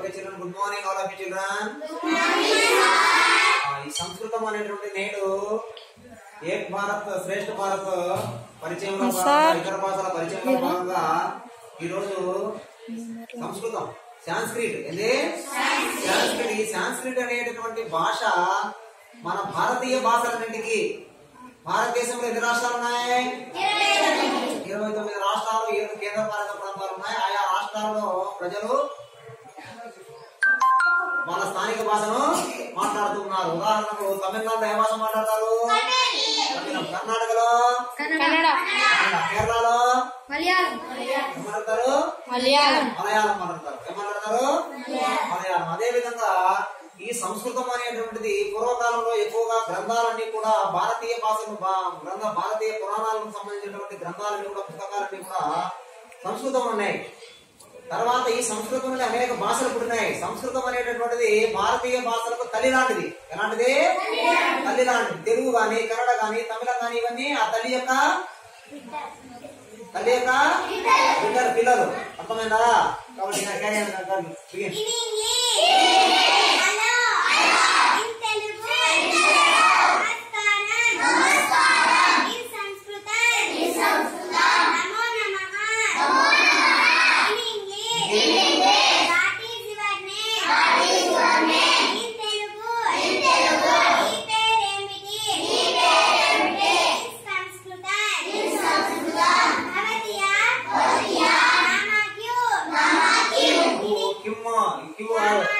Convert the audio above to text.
Okay children good morning all of you children ఈ సంస్కృతం అనేటువంటి నేడు ఏక్ భారత్ శ్రేష్ఠ భారత్ పరిచయంలో భాగంగా ఇతర భాషల పరిచయంలో భాగంగా ఈ రోజు సంస్కృతం సాంస్క్రిట్ ఏంది సాంస్క్రిట్ ఈ సాంస్క్రిట్ అనేటటువంటి భాష మన భారతీయ భాషలన్నింటికి భారతదేశంలో ఎన్ని రాష్ట్రాలు ఉన్నాయి ఇరవై తొమ్మిది రాష్ట్రాలు ఏడు కేంద్ర పాలిత ప్రాంతాలు ఉన్నాయి ఆయా రాష్ట్రాల్లో ప్రజలు వాళ్ళ స్థానిక భాషను మాట్లాడుతున్నారు ఉదాహరణకు తమిళనాడులో ఏ భాష మాట్లాడతారు తమిళం కర్ణాటకలో కన్నడ కన్నడ. కేరళలో మలయాళం ఏమంటారు మలయాళం మలయాళం మాట్లాడతారు ఏమంటారు మలయాళం అదే విధంగా ఈ సంస్కృతం అనేటువంటిది పూర్వకాలంలో ఎక్కువగా గ్రంథాలన్నీ కూడా భారతీయ భాషను భా- గ్రంథ భారతీయ పురాణాలకు సంబంధించినటువంటి గ్రంథాలన్నీ కూడా పుస్తకాలన్నీ కూడా సంస్కృతం ఉన్నాయి తర్వాత ఈ సంస్కృతం నుండి అనేక భాషలు పుట్టినాయి సంస్కృతం అనేటటువంటిది భారతీయ భాషలకు తల్లి లాంటిది ఎలాంటిది తల్లి లాంటిది తెలుగు గాని కన్నడ గాని తమిళం గాని ఇవన్నీ ఆ తల్లి యొక్క తల్లి యొక్క బిడ్డలు పిల్లలు అర్థమైందా కాబట్టి ఇంకా carry on, carry on. Begin. సంస్కృతం కిమ్మ కిమ్మ